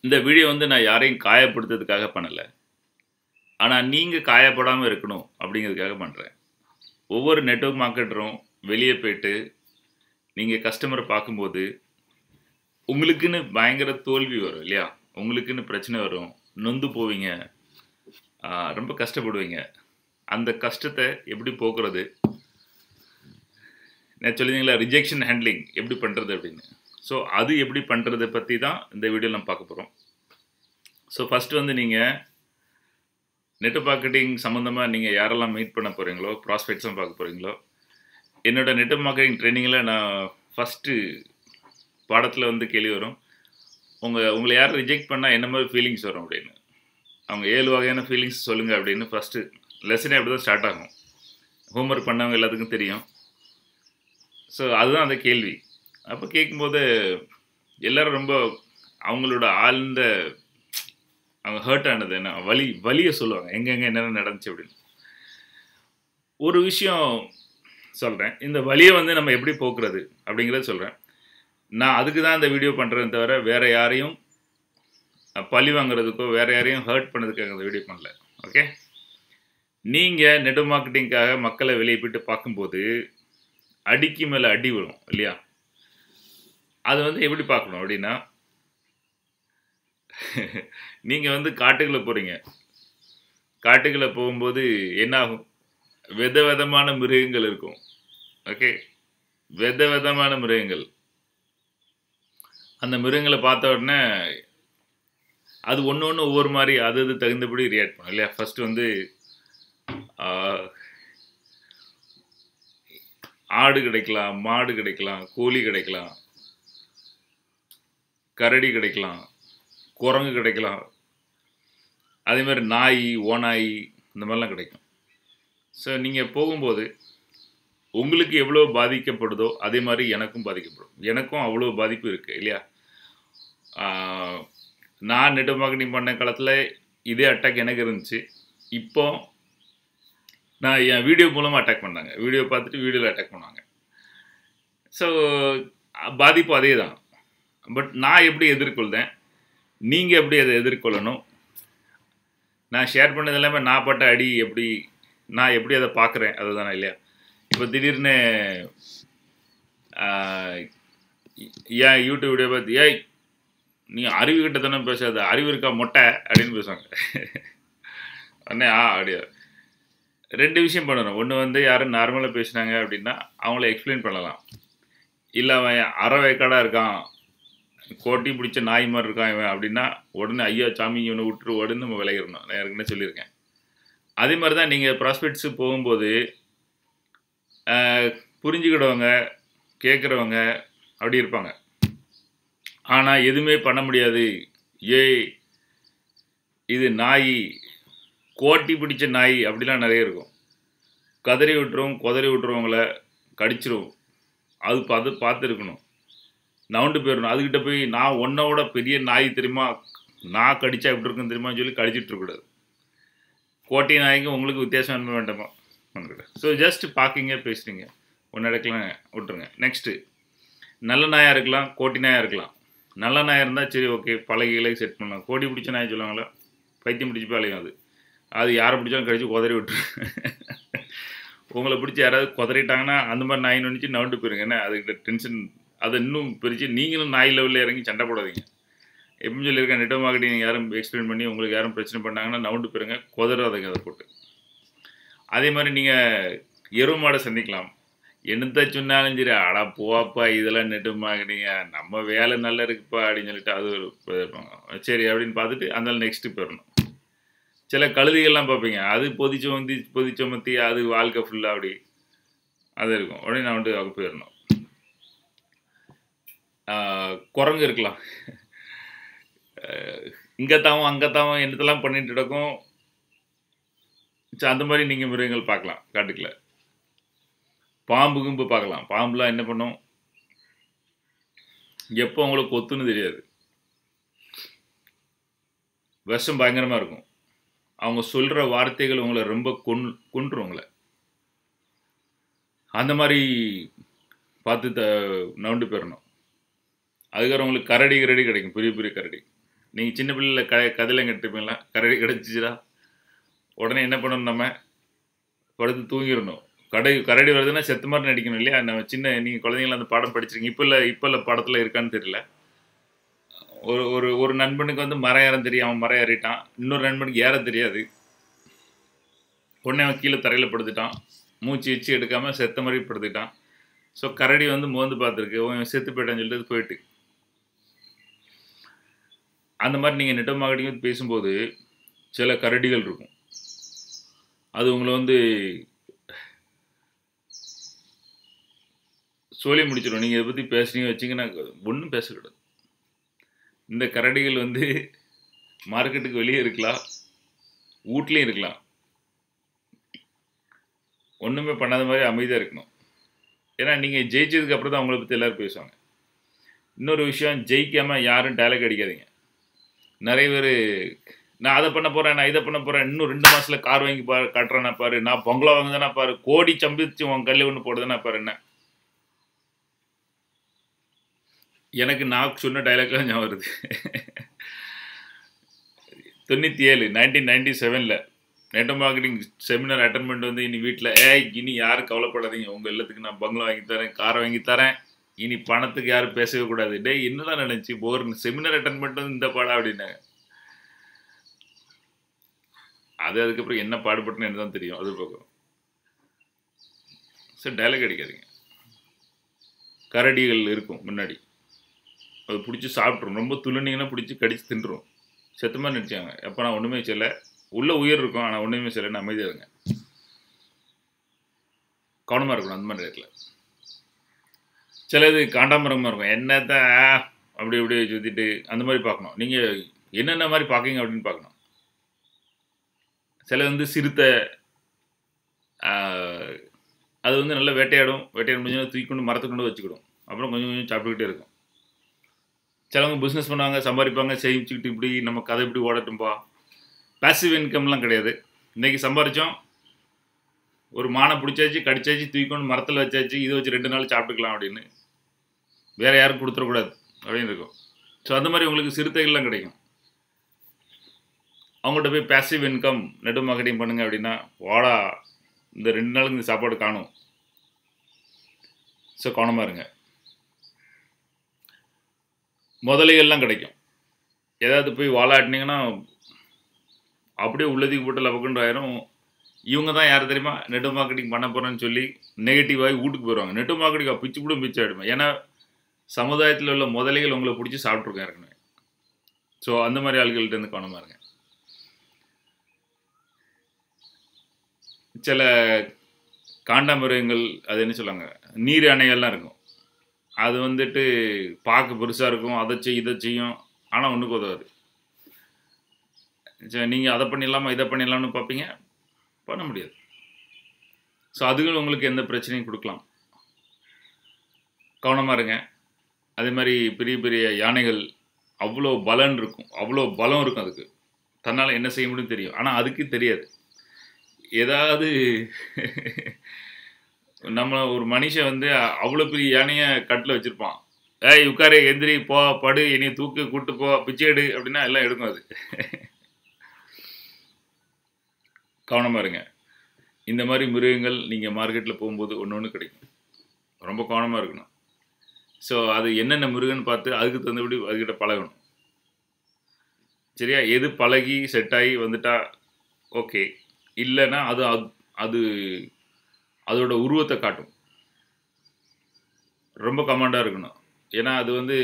இந்த வீடியோ வந்து நான் யாரையும் காயப்படுத்துறதுக்காக பண்ணலை ஆனால் நீங்கள் காயப்படாமல் இருக்கணும் அப்படிங்கிறதுக்காக பண்ணுறேன் ஒவ்வொரு நெட்வொர்க் மார்க்கெட்டரும் வெளியே போயிட்டு நீங்கள் கஸ்டமரை பார்க்கும்போது உங்களுக்குன்னு பயங்கர தோல்வி வரும் இல்லையா உங்களுக்குன்னு பிரச்சனை வரும் நொந்து போவீங்க ஆஹ் ரொம்ப கஷ்டப்படுவீங்க அந்த கஷ்டத்தை எப்படி போக்குறது நான் சொல்லியிருந்தீங்களா ரிஜெக்ஷன் ஹேண்ட்லிங் எப்படி பண்ணுறது அப்படின்னு ஸோ அது எப்படி பண்ணுறதை பற்றி தான் இந்த வீடியோவில் நம்ம பார்க்க போகிறோம் ஸோ ஃபஸ்ட்டு வந்து நீங்கள் நெட் மார்க்கெட்டிங் சம்மந்தமாக நீங்கள் யாரெல்லாம் மீட் பண்ண போகிறீங்களோ ப்ராஸ்பெக்ட்ஸும் பார்க்க போகிறீங்களோ என்னோட நெட் மார்க்கெட்டிங் ட்ரைனிங்கில் நான் ஃபஸ்ட்டு பாடத்தில் வந்து கேள்வி வரும் உங்கள் உங்களை யார் ரிஜெக்ட் பண்ணால் என்ன மாதிரி ஃபீலிங்ஸ் வரும் அப்படின்னு அவங்க ஏழு வகையான ஃபீலிங்ஸ் சொல்லுங்கள் அப்படின்னு ஃபஸ்ட்டு லெசனே அப்படி தான் ஸ்டார்ட் ஆகும் ஹோம்ஒர்க் பண்ணவங்க எல்லாத்துக்கும் தெரியும் ஸோ அதுதான் அந்த கேள்வி அப்போ கேட்கும்போது எல்லாரும் ரொம்ப அவங்களோட ஆழ்ந்த அவங்க ஹர்ட் ஆனது என்ன வலி வலியை சொல்லுவாங்க எங்கெங்கே என்னென்ன நடந்துச்சு அப்படின்னு ஒரு விஷயம் சொல்கிறேன் இந்த வலியை வந்து நம்ம எப்படி போக்குறது அப்படிங்கிறத சொல்கிறேன் நான் அதுக்கு தான் இந்த வீடியோ பண்ணுறேன் தவிர வேறு யாரையும் அஹ், பழி வாங்குறதுக்கோ வேறு யாரையும் ஹர்ட் பண்ணதுக்காக இந்த வீடியோ பண்ணல ஓகே நீங்கள் நெட் மார்க்கெட்டிங்காக மக்களை வெளியே போயிட்டு பார்க்கும்போது அடிக்கு மேலே அடி விழும் இல்லையா அது வந்து எப்படி பார்க்கணும் அப்படின்னா நீங்கள் வந்து காட்டுக்குள்ளே போகிறீங்க காட்டுக்குள்ளே போகும்போது என்ன ஆகும் வித விதமான மிருகங்கள் இருக்கும் ஓகே வித விதமான மிருகங்கள் அந்த மிருகங்களை பார்த்த உடனே அது ஒன்று ஒன்று ஒவ்வொரு மாதிரி அது அது தகுந்தபடி ரியாக்ட் பண்ணும் இல்லையா ஃபர்ஸ்ட் வந்து ஆஹ், ஆடு கிடைக்கலாம் மாடு கிடைக்கலாம் கோழி கிடைக்கலாம் கரடி கிடைக்கலாம் குரங்கு கிடைக்கலாம் அதே மாதிரி நாய் ஓநாய் இந்த மாதிரிலாம் கிடைக்கும் ஸோ நீங்கள் போகும்போது உங்களுக்கு எவ்வளோ பாதிக்கப்படுதோ அதே மாதிரி எனக்கும் பாதிக்கப்படும் எனக்கும் அவ்வளோ பாதிப்பு இருக்குது இல்லையா ஆஹ், நான் நெட் மார்க்கெட்டிங் பண்ண காலத்தில் இதே அட்டாக் எனக்கு இருந்துச்சு இப்போ நான் என் வீடியோ மூலமாக அட்டாக் பண்ணாங்க வீடியோ பார்த்துட்டு வீடியோவில் அட்டாக் பண்ணாங்க ஸோ பாதிப்பு அதே தான் பட் நான் எப்படி எதிர்கொள்தேன் நீங்கள் எப்படி அதை எதிர்கொள்ளணும் நான் ஷேர் பண்ணது எல்லாமே நான் பட்ட அடி எப்படி நான் எப்படி அதை பார்க்குறேன் அதுதானே இல்லையா இப்போ திடீர்னு ஆஹ், ஏன் யூடியூப் வீடியோ பார்த்து ஏய் நீ அறிவு கிட்ட தானே பேசாத அறிவு இருக்கா மொட்டை அப்படின்னு பேசுவாங்க உடனே ஆ அப்படியா ரெண்டு விஷயம் பண்ணணும் ஒன்று வந்து யாரும் நார்மலாக பேசுனாங்க அப்படின்னா அவங்கள எக்ஸ்பிளைன் பண்ணலாம் இல்லை அவன் அரை வேக்காடாக இருக்கான் கோட்டி பிடிச்ச நாய் மாதிரி இருக்கான் இவன் அப்படின்னா உடனே ஐயா சாமி இவனை விட்டுரு உடனே நம்ம விளையிடணும் நான் ஏற்கனவே சொல்லியிருக்கேன் அதே மாதிரி தான் நீங்கள் ப்ராஸ்பெக்ட்ஸு போகும்போது ஆஹ், புரிஞ்சுக்கிடவங்க கேட்குறவங்க அப்படி இருப்பாங்க ஆனால் எதுவுமே பண்ண முடியாது ஏய் இது நாய் கோட்டி பிடிச்ச நாய் அப்படிலாம் நிறைய இருக்கும் கதறி விட்டுரும் குதறி விட்டுருவங்கள கடிச்சிரும் அது அது பார்த்து இருக்கணும் நவுண்டு போயிடணும் அதுக்கிட்ட போய் நான் உன்னை விட பெரிய நாய் தெரியுமா நான் கடிச்சா எப்படி இருக்கும் தெரியுமா சொல்லி கடிச்சிட்டு இருக்கக்கூடாது கோட்டை நாய்க்கும் உங்களுக்கு வித்தியாசம் என்ன வேண்டாமா ஸோ ஜஸ்ட் பார்க்கிங்க பேசுகிறீங்க ஒன்று இடக்கலாம் விட்டுருங்க நெக்ஸ்ட்டு நல்ல நாயாக இருக்கலாம் கோட்டி நாயாக இருக்கலாம் நல்ல நாயாக இருந்தால் சரி ஓகே பழகிகளை செட் பண்ணலாம் கோடி பிடிச்ச நாய் சொல்லுவாங்களா பைத்தியம் பிடிச்சி பழகும் அது அது யாரை பிடிச்சாலும் கடிச்சு குதறி விட்டுரு உங்களை பிடிச்சி யாராவது குதறிட்டாங்கன்னா அந்த மாதிரி நாய் நினச்சி நவுண்டு போயிருங்க என்ன அதுக்கிட்ட டென்ஷன் அதை இன்னும் பிரித்து நீங்களும் நாய் லெவலில் இறங்கி சண்டை போடாதீங்க எப்படின்னு சொல்லியிருக்கேன் நெட்டோ மார்க்கெட்டிங் யாரும் எக்ஸ்பிளைன் பண்ணி உங்களுக்கு யாரும் பிரச்சனை பண்ணாங்கன்னா நவுண்டு போயிருங்க குதறாதீங்க அதை போட்டு அதே மாதிரி நீங்கள் எருவு மாடை சந்திக்கலாம் என்னத்த சொன்னாலும் சரி அடா போவாப்பா இதெல்லாம் நெட்டு மார்க்கெட்டிங்க நம்ம வேலை நல்லா இருக்குப்பா அப்படின்னு சொல்லிட்டு அது ஒரு இது இருப்பாங்க சரி அப்படின்னு பார்த்துட்டு அந்த நெக்ஸ்ட்டு போயிடணும் சில கழுதிகள்லாம் பார்ப்பீங்க அது பொதிச்சு வந்து பொதிச்சு மத்தி அது வாழ்க்கை ஃபுல்லாக அப்படி அது இருக்கும் உடனே நான் வந்து அங்கே போயிடணும் ஆஹ் குரங்கு இருக்கலாம் இங்கே தாவும் அங்கே தாவும் என்னத்தெல்லாம் பண்ணிட்டு கிடக்கும் சரி, அந்த மாதிரி நீங்கள் மிருகங்கள் பார்க்கலாம் காட்டுக்குள்ள பாம்பு கும்பு பார்க்கலாம் பாம்புலாம் என்ன பண்ணும் எப்போ உங்களுக்கு கொத்துன்னு தெரியாது விஷம் பயங்கரமாக இருக்கும் அவங்க சொல்கிற வார்த்தைகள் உங்களை ரொம்ப கொன் கொன்றும் உங்களை அந்த மாதிரி பார்த்து த நவுண்டு போயிடணும் அதுக்கப்புறம் உங்களுக்கு கரடி கரடி கிடைக்கும் பெரிய பெரிய கரடி நீங்கள் சின்ன பிள்ளைல க கதையில கட்டுப்பீங்களா கரடி கிடச்சிச்சுடா உடனே என்ன பண்ணணும் நம்ம படுத்து தூங்கிடணும் கடை கரடி வருதுன்னா செத்த மாதிரி நடிக்கணும் இல்லையா நம்ம சின்ன நீங்கள் குழந்தைங்கள அந்த படம் படிச்சிருக்கீங்க இப்போ இல்லை இப்போ இல்லை படத்தில் இருக்கான்னு தெரியல ஒரு ஒரு ஒரு நண்பனுக்கு வந்து மரம் ஏற தெரியும் அவன் மரம் ஏறிட்டான் இன்னொரு நண்பனுக்கு ஏற தெரியாது உடனே அவன் கீழே தரையில் படுத்துட்டான் மூச்சு வச்சு எடுக்காமல் செத்த மாதிரி படுத்துக்கிட்டான் ஸோ கரடி வந்து மோந்து பார்த்துருக்கு அவன் செத்து போயிட்டான்னு சொல்லிட்டு அது போயிட்டு அந்த மாதிரி நீங்கள் நெட்ட மார்க்கெட்டிங் பேசும்போது சில கரடிகள் இருக்கும் அது உங்களை வந்து சொல்லி முடிச்சிடும் நீங்கள் இதை பற்றி பேசுனீங்க வச்சிங்கன்னா ஒன்றும் பேசக்கூடாது இந்த கரடிகள் வந்து மார்க்கெட்டுக்கு வெளியே இருக்கலாம் வீட்லேயும் இருக்கலாம் ஒன்றுமே பண்ணாத மாதிரி அமைதியாக இருக்கணும் ஏன்னா நீங்கள் ஜெயிச்சதுக்கு அப்புறம் தான் அவங்கள பற்றி எல்லோரும் பேசுவாங்க இன்னொரு விஷயம் ஜெயிக்காமல் யாரும் டேலக் அடிக்காதீங்க நிறைய பேர் நான் அதை பண்ண போகிறேன் நான் இதை பண்ண போகிறேன் இன்னும் ரெண்டு மாதத்தில் கார் வாங்கி பாரு கட்டுறேன்னா பாரு நான் பொங்கலோ வாங்குதானா பாரு கோடி சம்பிச்சு உன் கல்லு ஒன்று போடுதுன்னா பாரு என்ன எனக்கு நான் சொன்ன டைலாக்லாம் ஞாபகம் வருது தொண்ணூற்றி ஏழு நைன்டீன் நைன்டி செவனில் நெட் மார்க்கெட்டிங் செமினார் அட்டன் பண்ணிட்டு வந்து இனி வீட்டில் ஏய் இனி யாரும் கவலைப்படாதீங்க உங்கள் எல்லாத்துக்கு நான் பங்களா வாங்கி தரேன் காரை வாங்கி தரேன் இனி பணத்துக்கு யாரும் பேசவே கூடாது டேய் என்னதான் நினச்சி போர் செமினார் அட்டன் பண்ணிட்டு வந்து இந்த பாடா அப்படின்னாங்க அது அதுக்கப்புறம் என்ன பாடுபட்டுன்னு எனக்கு தான் தெரியும் அது பக்கம் சார் டைலாக் அடிக்காதீங்க கரடிகள் இருக்கும் முன்னாடி அது பிடிச்சி சாப்பிட்ரும் ரொம்ப துளுனிங்கன்னா பிடிச்சி கடிச்சு தின்றுரும் செத்த மாதிரி நினச்சாங்க எப்போ நான் ஒன்றுமே செய்யலை உள்ள உயிர் இருக்கும் ஆனால் ஒன்றுமே செய்யலைன்னு அமைதியாக இருங்க கவனமாக இருக்கணும் அந்த மாதிரி இடத்துல சிலது காண்டாமரமாக இருக்கும் என்னத்த அப்படி இப்படி சுற்றிட்டு அந்த மாதிரி பார்க்கணும் நீங்கள் என்னென்ன மாதிரி பார்க்கீங்க அப்படின்னு பார்க்கணும் சில வந்து சிறுத்தை அது வந்து நல்லா வேட்டையாடும் வேட்டையாட முடிஞ்சா தூக்கி கொண்டு மரத்தை கொண்டு வச்சுக்கிடும் அப்புறம் கொஞ்சம் கொஞ்சம் சாப்பிட்டுக்கிட்டே இருக்கும் சிலவங்க பிஸ்னஸ் பண்ணுவாங்க சம்பாதிப்பாங்க சேமிச்சுக்கிட்டு இப்படி நம்ம கதை இப்படி ஓடட்டும்பா பேசிவ் இன்கம்லாம் கிடையாது இன்றைக்கி சம்பாரித்தோம் ஒரு மானை பிடிச்சாச்சு கடிச்சாச்சு தூக்கிக்கொண்டு மரத்தில் வச்சாச்சு இதை வச்சு ரெண்டு நாள் சாப்பிட்டுக்கலாம் அப்படின்னு வேறு யாரும் கொடுத்துடக்கூடாது அப்படின்னு இருக்கும் ஸோ அந்த மாதிரி உங்களுக்கு சிறுத்தைகள்லாம் கிடைக்கும் அவங்கள்ட்ட போய் பேசிவ் இன்கம் நெட் மார்க்கெட்டிங் பண்ணுங்க அப்படின்னா வாடா இந்த ரெண்டு நாளுக்கு இந்த சாப்பாடு காணும் ஸோ கவனமாக இருங்க முதலைகள்லாம் கிடைக்கும் ஏதாவது போய் வாழாட்டினீங்கன்னா அப்படியே உள்ளதுக்கு போட்டு லபக்குன்ற ஆயிரும் இவங்க தான் யார் தெரியுமா நெட் மார்க்கெட்டிங் பண்ண போகிறேன்னு சொல்லி நெகட்டிவாகி வீட்டுக்கு போயிடுவாங்க நெட் மார்க்கெட்டிங் பிச்சு கூட பிச்சு ஆகிடுமே ஏன்னா சமுதாயத்தில் உள்ள முதலைகள் உங்களை பிடிச்சி சாப்பிட்ருக்கேன் ஏற்கனவே ஸோ அந்த மாதிரி ஆள்கள்ட்ட இருந்து கவனமாக இருங்க சில காண்டாமிருகங்கள் அது என்ன சொல்லுவாங்க நீர் அணைகள்லாம் இருக்கும் அது வந்துட்டு பார்க்க பெருசாக இருக்கும் அதை செய் இதை செய்யும் ஆனால் ஒன்றுக்கு உதவாது சரி நீங்கள் அதை பண்ணிடலாமா இதை பண்ணிடலாம்னு பார்ப்பீங்க பண்ண முடியாது ஸோ அதுகள் உங்களுக்கு எந்த பிரச்சனையும் கொடுக்கலாம் கவனமாக இருங்க அதே மாதிரி பெரிய பெரிய யானைகள் அவ்வளோ பலன் இருக்கும் அவ்வளோ பலம் இருக்கும் அதுக்கு தன்னால் என்ன செய்ய முடியும் தெரியும் ஆனால் அதுக்கு தெரியாது ஏதாவது நம்ம ஒரு மனுஷன் வந்து அவ்வளோ பெரிய யானையை கட்டில் வச்சுருப்பான் ஏய் உட்காரு எந்திரி போ படு என்னை தூக்கு கூட்டு போ பிச்சை எடு அப்படின்னா எல்லாம் எடுக்கும் அது கவனமாக இருங்க இந்த மாதிரி மிருகங்கள் நீங்கள் மார்க்கெட்டில் போகும்போது ஒன்று ஒன்று கிடைக்கும் ரொம்ப கவனமாக இருக்கணும் ஸோ அது என்னென்ன மிருகன்னு பார்த்து அதுக்கு தகுந்தபடி அதுக்கிட்ட பழகணும் சரியா எது பழகி செட் ஆகி வந்துட்டா ஓகே இல்லைன்னா அது அது அதோட உருவத்தை காட்டும் ரொம்ப கமாண்டாக இருக்கணும் ஏன்னா அது வந்து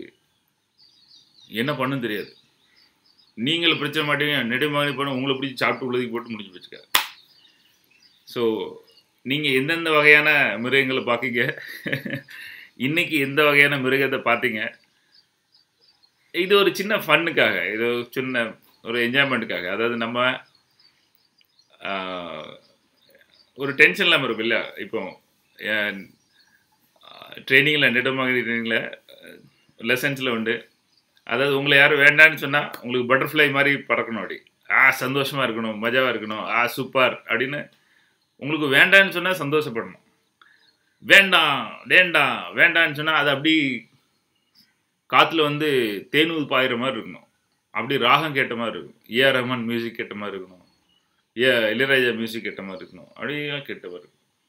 என்ன பண்ணுன்னு தெரியாது நீங்கள் பிரச்சனை மாட்டீங்க நெடுமாறி பண்ண உங்களை பிடிச்சி சாப்பிட்டு உள்ளதுக்கு போட்டு முடிஞ்சு வச்சுக்காது ஸோ நீங்கள் எந்தெந்த வகையான மிருகங்களை பார்க்கீங்க இன்னைக்கு எந்த வகையான மிருகத்தை பார்த்தீங்க இது ஒரு சின்ன ஃபன்னுக்காக இது ஒரு சின்ன ஒரு என்ஜாய்மெண்ட்டுக்காக அதாவது நம்ம ஒரு டென்ஷன் இல்லாமல் இருக்கும் இல்லை இப்போ ட்ரைனிங்கில் நெட் மார்க்கெட்டிங்கில் லெசன்ஸில் உண்டு அதாவது உங்களை யாரும் வேண்டான்னு சொன்னால் உங்களுக்கு பட்டர்ஃப்ளை மாதிரி பறக்கணும் அப்படி ஆ சந்தோஷமாக இருக்கணும் மஜாவாக இருக்கணும் ஆ சூப்பர் அப்படின்னு உங்களுக்கு வேண்டான்னு சொன்னால் சந்தோஷப்படணும் வேண்டாம் வேண்டாம் வேண்டான்னு சொன்னால் அது அப்படி காற்றுல வந்து தேனூது பாயிற மாதிரி இருக்கணும் அப்படி ராகம் கேட்ட மாதிரி இருக்கும் ஏஆர் ரஹ்மான் மியூசிக் கேட்ட மாதிரி இருக்கணும் ஏ இளையராஜா மியூசிக் கேட்ட மாதிரி இருக்கணும் அப்படியே கேட்ட மாதிரி இருக்கும்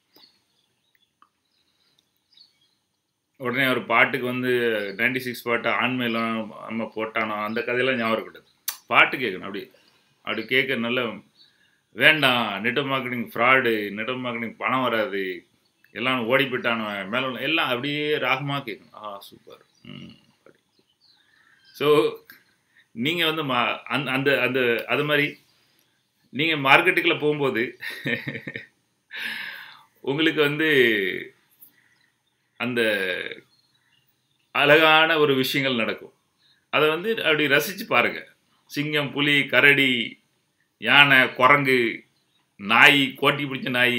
உடனே ஒரு பாட்டுக்கு வந்து நைன்டி சிக்ஸ் பாட்டு ஆண்மையெல்லாம் நம்ம போட்டானோ அந்த கதையெல்லாம் ஞாபகம் இருக்கக்கூடாது பாட்டு கேட்கணும் அப்படி அப்படி கேட்க நல்ல வேண்டாம் network marketing fraud network marketing பணம் வராது எல்லாம் ஓடி போயிட்டானோ மேலே உள்ள- எல்லாம் அப்படியே ராகமாக கேட்கணும் ஆ சூப்பர் ம் ஸோ நீங்கள் வந்து மா அந்த அந்த அந்த அது மாதிரி நீங்கள் மார்க்கெட்டுக்குள்ளே போகும்போது உங்களுக்கு வந்து அந்த அழகான ஒரு விஷயங்கள் நடக்கும் அதை வந்து அப்படி ரசித்து பாருங்க சிங்கம் புலி கரடி யானை குரங்கு நாய் கோட்டி பிடிச்ச நாய்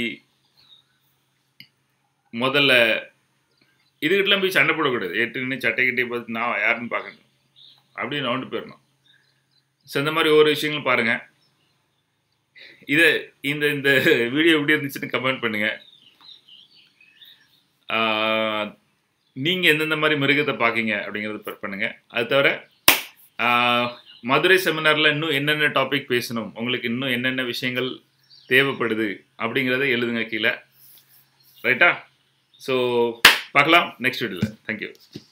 முதல்ல இதுகிட்டலாம் போய் சண்டை போடக்கூடாது எட்டுன்னு சட்டை கிட்டே பார்த்து நான் யாருன்னு பார்க்கணும் அப்படின்னு ரவுண்டு போயிடணும் ஸோ இந்த மாதிரி ஒவ்வொரு விஷயங்களும் பாருங்கள் இதை இந்த இந்த வீடியோ எப்படி இருந்துச்சுன்னு கமெண்ட் பண்ணுங்கள் நீங்கள் எந்தெந்த மாதிரி மிருகத்தை பார்க்கீங்க அப்படிங்கிறத ப்ரெட் பண்ணுங்கள் அது தவிர ஆஹ், மதுரை செமினாரில் இன்னும் என்னென்ன டாபிக் பேசணும் உங்களுக்கு இன்னும் என்னென்ன விஷயங்கள் தேவைப்படுது அப்படிங்கிறத எழுதுங்க கீழே ரைட்டா ஸோ பார்க்கலாம் நெக்ஸ்ட் வீடியோவில் தேங்க்யூ